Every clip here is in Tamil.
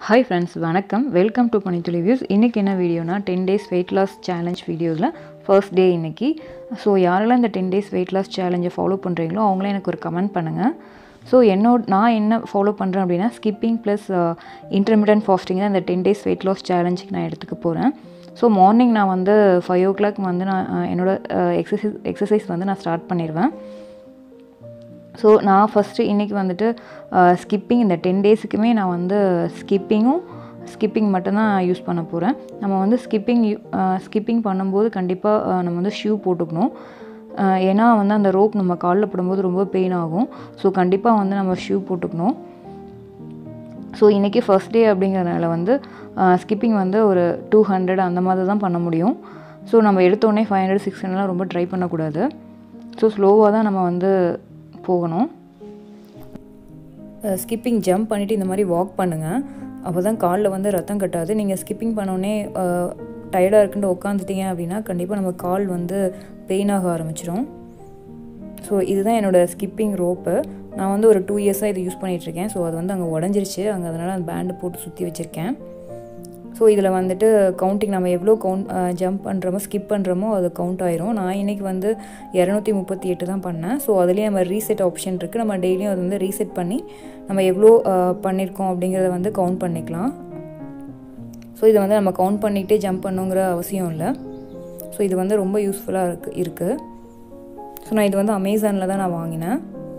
ஹாய் ஃப்ரெண்ட்ஸ் வணக்கம் வெல்கம் டு பனித்துளி வியூஸ் இன்றைக்கி என்ன வீடியோனா ten days weight loss challenge வீடியோவில் ஃபர்ஸ்ட் டே இன்றைக்கி ஸோ யாரெல்லாம் இந்த டென் டேஸ் வெயிட் லாஸ் சேலஞ்சை ஃபாலோ பண்ணுறீங்களோ அவங்களே எனக்கு ஒரு கமெண்ட் பண்ணுங்கள் ஸோ என்னோட நான் என்ன ஃபாலோ பண்ணுறேன் அப்படின்னா ஸ்கிப்பிங் ப்ளஸ் இன்டர்மீடியன்ட் ஃபாஸ்டிங் தான் இந்த டென் டேஸ் வெயிட் லாஸ் சேலஞ்சுக்கு நான் எடுத்துக்க போகிறேன் ஸோ மார்னிங் நான் வந்து ஃபைவ் ஓ கிளாக் வந்து நான் என்னோடய எக்ஸசைஸ் எக்ஸசைஸ் வந்து நான் ஸ்டார்ட் பண்ணிடுவேன் ஸோ நான் ஃபஸ்ட்டு இன்றைக்கி வந்துட்டு ஸ்கிப்பிங் இந்த டென் டேஸுக்குமே நான் வந்து ஸ்கிப்பிங்கும் ஸ்கிப்பிங் மட்டும்தான் யூஸ் பண்ண போகிறேன் நம்ம வந்து ஸ்கிப்பிங் ஸ்கிப்பிங் பண்ணும்போது கண்டிப்பாக நம்ம வந்து ஷூ போட்டுக்கணும் ஏன்னா வந்து அந்த ரோப் நம்ம காலில் போடும்போது ரொம்ப பெயின் ஆகும் ஸோ கண்டிப்பாக வந்து நம்ம ஷூ போட்டுக்கணும் ஸோ இன்றைக்கி ஃபஸ்ட் டே அப்படிங்கிறதுனால வந்து ஸ்கிப்பிங் வந்து ஒரு டூ ஹண்ட்ரட் அந்த மாதிரி தான் பண்ண முடியும் ஸோ நம்ம எடுத்தோடனே ஃபைவ் ஹண்ட்ரட் சிக்ஸ் ஹண்ட்ரட்லாம் ரொம்ப ட்ரை பண்ணக்கூடாது ஸோ ஸ்லோவாக தான் நம்ம வந்து போகணும் ஸ்கிப்பிங் ஜம்ப் பண்ணிவிட்டு இந்த மாதிரி வாக் பண்ணுங்கள் அப்போ தான் காலில் வந்து ரத்தம் கட்டாது நீங்கள் ஸ்கிப்பிங் பண்ணோடனே டயர்டாக இருக்குன்னு உட்காந்துட்டீங்க அப்படின்னா கண்டிப்பாக நம்ம கால் வந்து பெயின் ஆக ஆரம்பிச்சிடும் ஸோ இதுதான் என்னோடய ஸ்கிப்பிங் ரோப்பு நான் வந்து ஒரு டூ இயர்ஸாக இது யூஸ் பண்ணிகிட்ருக்கேன் ஸோ அது வந்து அங்கே உடஞ்சிருச்சு அங்கே அதனால் அந்த பேண்டு போட்டு சுற்றி வச்சுருக்கேன் ஸோ இதில் வந்துட்டு கவுண்டிங் நம்ம எவ்வளோ கவுண்ட் ஜம்ப் பண்ணுறோமோ ஸ்கிப் பண்ணுறோமோ அது கவுண்ட் ஆயிரும் நான் இன்றைக்கி வந்து இரநூத்தி முப்பத்தி எட்டு தான் பண்ணேன் ஸோ அதுலேயே நம்ம ரீசெட் ஆப்ஷன் இருக்குது நம்ம டெய்லியும் அது வந்து ரீசெட் பண்ணி நம்ம எவ்வளோ பண்ணியிருக்கோம் அப்படிங்கிறத வந்து கவுண்ட் பண்ணிக்கலாம் ஸோ இதை வந்து நம்ம கவுண்ட் பண்ணிக்கிட்டே ஜம்ப் பண்ணுங்கிற அவசியம் இல்லை ஸோ இது வந்து ரொம்ப யூஸ்ஃபுல்லாக இருக்குது இருக்குது ஸோ நான் இது வந்து அமேசானில் தான் நான் வாங்கினேன்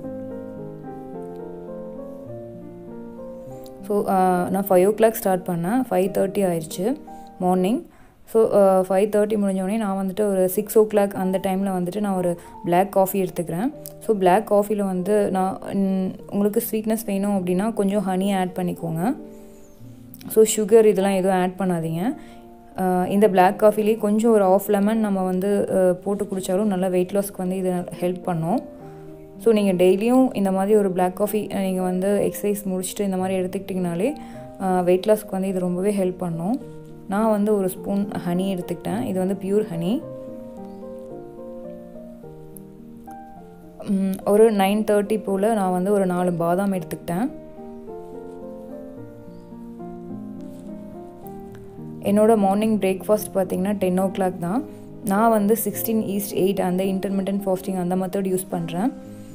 ஸோ நான் ஃபைவ் ஓ கிளாக் ஸ்டார்ட் பண்ணேன் ஃபைவ் தேர்ட்டி ஆயிடுச்சு மார்னிங் ஸோ ஃபைவ் தேர்ட்டி முடிஞ்சோடனே நான் வந்துட்டு ஒரு சிக்ஸ் ஓ கிளாக் அந்த டைமில் வந்துட்டு நான் ஒரு பிளாக் காஃபி எடுத்துக்கிறேன் ஸோ பிளாக் காஃபியில் வந்து நான் உங்களுக்கு ஸ்வீட்னஸ் வேணும் அப்படின்னா கொஞ்சம் ஹனி ஆட் பண்ணிக்கோங்க ஸோ சுகர் இதெல்லாம் எதுவும் ஆட் பண்ணாதீங்க இந்த பிளாக் காஃபிலேயே கொஞ்சம் ஒரு ஆஃப் லெமன் நம்ம வந்து போட்டு குடித்தாலும் நல்லா வெயிட் லாஸ்க்கு வந்து இது ஹெல்ப் பண்ணும் ஸோ நீங்கள் டெய்லியும் இந்த மாதிரி ஒரு பிளாக் காஃபி நீங்கள் வந்து எக்ஸசைஸ் முடிச்சுட்டு இந்த மாதிரி எடுத்துக்கிட்டிங்கனாலே வெயிட் லாஸ்க்கு வந்து இது ரொம்பவே ஹெல்ப் பண்ணும் நான் வந்து ஒரு ஸ்பூன் ஹனி எடுத்துக்கிட்டேன் இது வந்து பியூர் ஹனி ஒரு நைன் தேர்ட்டி போல் நான் வந்து ஒரு நாலு பாதாம் எடுத்துக்கிட்டேன் என்னோடய மார்னிங் பிரேக்ஃபாஸ்ட் பார்த்திங்கன்னா டென் ஓ கிளாக் தான் நான் வந்து சிக்ஸ்டீன் ஈஸ்ட் எயிட் அந்த இன்டர்மீடியன்ட் ஃபாஸ்டிங் அந்த மெத்தட் யூஸ் பண்ணுறேன்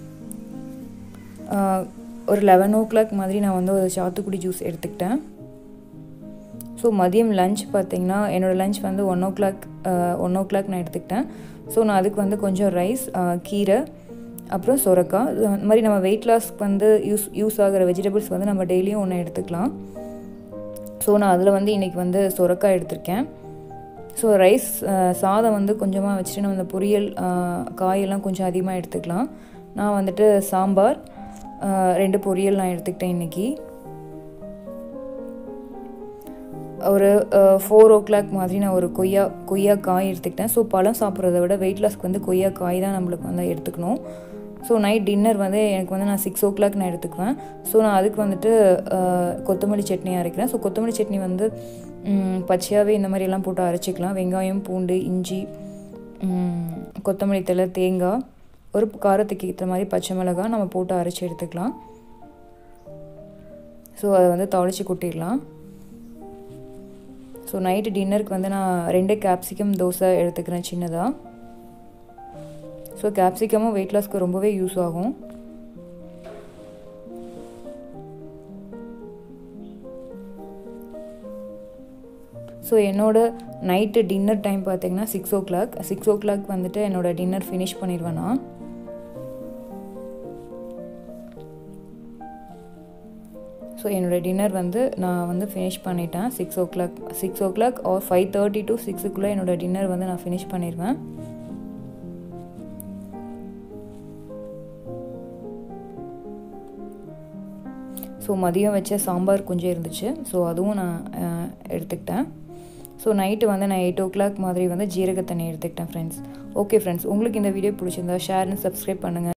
ஒரு லெவன் ஓ கிளாக் மாதிரி நான் வந்து ஒரு சாத்துக்குடி ஜூஸ் எடுத்துக்கிட்டேன் ஸோ மதியம் லஞ்ச் பார்த்திங்கன்னா என்னோடய லஞ்ச் வந்து one o'clock one o'clock நான் எடுத்துக்கிட்டேன் ஸோ நான் அதுக்கு வந்து கொஞ்சம் ரைஸ் கீரை அப்புறம் சொரக்காய் இந்த மாதிரி நம்ம வெயிட் லாஸ்க்கு வந்து யூஸ் யூஸ் ஆகிற வெஜிடபிள்ஸ் வந்து நம்ம டெய்லியும் ஒன்று எடுத்துக்கலாம் ஸோ நான் அதில் வந்து இன்றைக்கி வந்து சொரக்காய் எடுத்திருக்கேன் ஸோ ரைஸ் சாதம் வந்து கொஞ்சமாக வச்சுட்டு நம்ம இந்த பொரியல் காயெல்லாம் கொஞ்சம் அதிகமாக எடுத்துக்கலாம் நான் வந்துட்டு சாம்பார் ரெண்டு பொரியல் நான் எடுத்துக்கிட்டேன் இன்றைக்கி ஒரு ஃபோர் ஓ கிளாக் மாதிரி நான் ஒரு கொய்யா கொய்யா காய் எடுத்துக்கிட்டேன் ஸோ பழம் சாப்பிட்றத விட வெயிட் லாஸ்க்கு வந்து கொய்யா காய் தான் நம்மளுக்கு வந்து எடுத்துக்கணும் ஸோ நைட் டின்னர் வந்து எனக்கு வந்து நான் சிக்ஸ் ஓ கிளாக் நான் எடுத்துக்குவேன் ஸோ நான் அதுக்கு வந்துட்டு கொத்தமல்லி சட்னி அரைக்கிறேன் ஸோ கொத்தமல்லி சட்னி வந்து பச்சையாகவே இந்த மாதிரியெல்லாம் போட்டு அரைச்சிக்கலாம் வெங்காயம் பூண்டு இஞ்சி கொத்தமல்லி தலை தேங்காய் ஒரு காரத்துக்கு ஏற்ற மாதிரி பச்சை மிளகாய் நம்ம போட்டு அரைச்சி எடுத்துக்கலாம் ஸோ அதை வந்து தாளித்து கொட்டிடலாம் ஸோ நைட்டு டின்னருக்கு வந்து நான் ரெண்டு கேப்சிகம் தோசை எடுத்துக்கிறேன் சின்னதாக ஸோ கேப்சிகமும் வெயிட் லாஸ்க்கு ரொம்பவே யூஸ் ஆகும் ஸோ என்னோடய நைட்டு டின்னர் டைம் பார்த்திங்கன்னா six o'clock six o'clock வந்துட்டு என்னோடய டின்னர் ஃபினிஷ் பண்ணிடுவேன் நான் ஸோ என்னோடய டின்னர் வந்து நான் வந்து ஃபினிஷ் பண்ணிட்டேன் six o'clock six o'clock or five thirty to சிக்ஸுக்குள்ளே என்னோடய டின்னர் வந்து நான் ஃபினிஷ் பண்ணிடுவேன் ஸோ மதியம் வச்ச சாம்பார் கொஞ்சம் இருந்துச்சு ஸோ அதுவும் நான் எடுத்துக்கிட்டேன் ஸோ நைட்டு வந்து நான் எயிட் ஓ கிளாக் மாதிரி வந்து ஜீரக தண்ணி எடுத்துக்கிட்டேன் ஃப்ரெண்ட்ஸ் ஓகே ஃப்ரெண்ட்ஸ் உங்களுக்கு இந்த வீடியோ பிடிச்சிருந்தா ஷேர் அண்ட் சப்ஸ்கிரைப் பண்ணுங்கள்